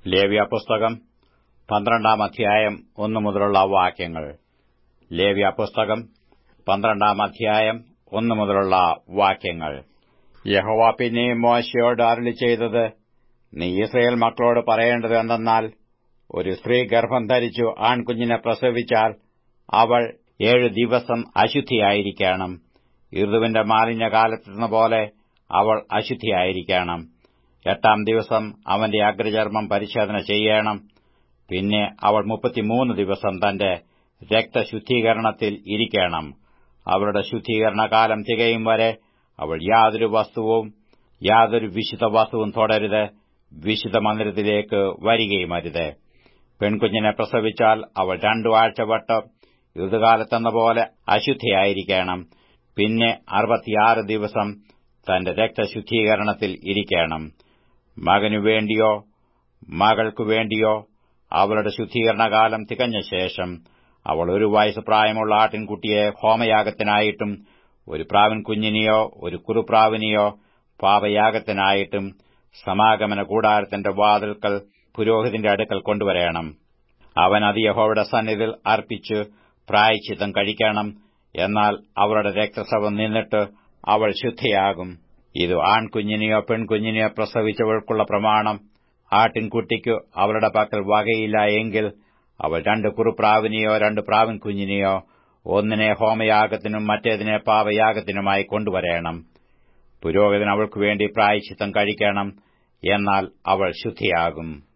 ലേവ്യ പുസ്തകം പന്ത്രണ്ടാം അധ്യായം ഒന്നു മുതലുള്ള വാക്യങ്ങൾ ലേവ്യ പുസ്തകം പന്ത്രണ്ടാം അധ്യായം ഒന്നു മുതലുള്ള വാക്യങ്ങൾ യഹോവ പിന്നെയും മോശയോട് അരുളി ചെയ്തത് നീ ഇസ്രയേൽ മക്കളോട് പറയേണ്ടത് എന്തെന്നാൽ ഒരു സ്ത്രീ ഗർഭം ധരിച്ചു ആൺകുഞ്ഞിനെ പ്രസവിച്ചാൽ അവൾ ഏഴ് ദിവസം അശുദ്ധിയായിരിക്കണം ഋതുവിന്റെ മാലിന്യകാലത്തെന്ന പോലെ അവൾ അശുദ്ധിയായിരിക്കണം എട്ടാം ദിവസം അവന്റെ അഗ്രചർമ്മം പരിശോധന ചെയ്യണം പിന്നെ അവൾ മുപ്പത്തിമൂന്ന് ദിവസം തന്റെ രക്തശുദ്ധീകരണത്തിൽ ഇരിക്കണം അവളുടെ ശുദ്ധീകരണകാലം തികയും വരെ അവൾ യാതൊരു വസ്തുവും യാതൊരു വിശുദ്ധ വസ്തുവും തൊടരുത് വിശുദ്ധ മന്ദിരത്തിലേക്ക് വരികയുമരുത് പെൺകുഞ്ഞിനെ പ്രസവിച്ചാൽ അവൾ രണ്ടു ആഴ്ച വട്ടം ഋതുകാലത്തെന്ന പോലെ അശുദ്ധിയായിരിക്കണം പിന്നെ അറുപത്തിയാറ് ദിവസം തന്റെ രക്തശുദ്ധീകരണത്തിൽ ഇരിക്കണം മകനു വേണ്ടിയോ മകൾക്കു വേണ്ടിയോ അവളുടെ ശുദ്ധീകരണകാലം തികഞ്ഞ ശേഷം അവൾ ഒരു വയസ്സ് പ്രായമുള്ള ആട്ടിൻകുട്ടിയെ ഹോമയാഗത്തിനായിട്ടും ഒരു പ്രാവിൻ കുഞ്ഞിനെയോ ഒരു കുറുപ്രാവിനെയോ പാപയാഗത്തിനായിട്ടും സമാഗമന കൂടാരത്തിന്റെ വാതിൽക്കൽ പുരോഹിതന്റെ അടുക്കൽ കൊണ്ടുവരേണം അവൻ അത് യഹോവയുടെ സന്നിധിയിൽ അർപ്പിച്ച് പ്രായച്ചിത്തം കഴിക്കണം എന്നാൽ അവളുടെ രക്തസ്രവം നിന്നിട്ട് അവൾ ശുദ്ധയാകും ഇത് ആൺകുഞ്ഞിനെയോ പെൺകുഞ്ഞിനെയോ പ്രസവിച്ചവൾക്കുള്ള പ്രമാണം ആട്ടിൻകുട്ടിക്കു അവളുടെ പക്കൽ വകയില്ല എങ്കിൽ അവൾ രണ്ട് കുറുപ്രാവിനെയോ രണ്ട് പ്രാവിൻ കുഞ്ഞിനെയോ ഒന്നിനെ ഹോമയാഗത്തിനും മറ്റേതിനെ പാപയാഗത്തിനുമായി കൊണ്ടുവരേണം പുരോഹിതൻ അവൾക്കു വേണ്ടി പ്രായച്ചിത്തം കഴിക്കണം എന്നാൽ അവൾ ശുദ്ധിയാകും